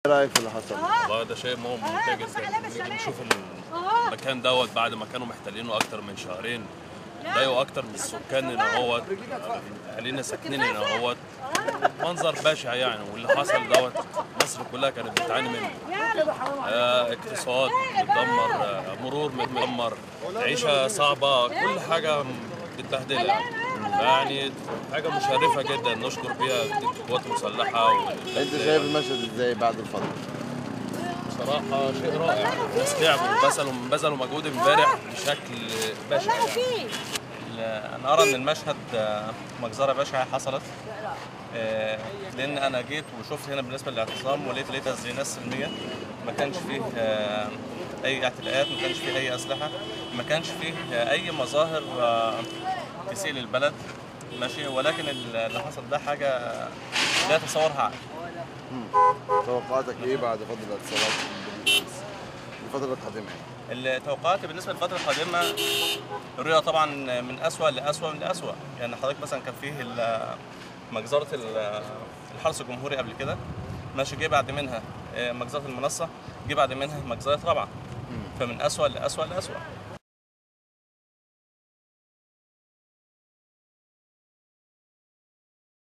ايه رايك في اللي حصل؟ والله ده شيء مو ممتع جدا نشوف المكان دوت بعد ما كانوا محتلينه اكتر من شهرين ضايقوا اكتر من السكان هنا اهوت اهالينا ساكنين هنا اهوت منظر بشع يعني واللي حصل دوت مصر كلها كانت بتعاني منه آه، اقتصاد متدمر آه، مرور متدمر عيشه صعبه كل حاجه متبهدله يعني حاجه مشرفه جدا نشكر بيها القوات المسلحه وال- انت شايف المشهد ازاي بعد الفضل؟ بصراحة شيء رائع الناس تعبوا بذلوا بذلوا مجهود امبارح بشكل بشع يعني. انا ارى ان المشهد آه، مجزره بشعه حصلت آه، لان انا جيت وشفت هنا بالنسبه للاعتصام ولقيت لقيت الزينات السلميه ما كانش فيه آه، اي اعتداءات ما كانش فيه اي اسلحه ما كانش فيه آه، اي مظاهر آه، تسيء للبلد ماشي ولكن اللي حصل ده حاجه لا يتصورها عقل توقعاتك ايه بعد فضل الاتصالات بالامس؟ الفترة القادمة يعني. التوقعات بالنسبه للفتره القادمه الرؤيه طبعا من اسوء لاسوء من لاسوء يعني حضرتك مثلا كان فيه ال- مجزره ال- الحرس الجمهوري قبل كده ماشي جه بعد منها آه، مجزره المنصه جه بعد منها مجزره رابعه فمن اسوء لاسوء لاسوء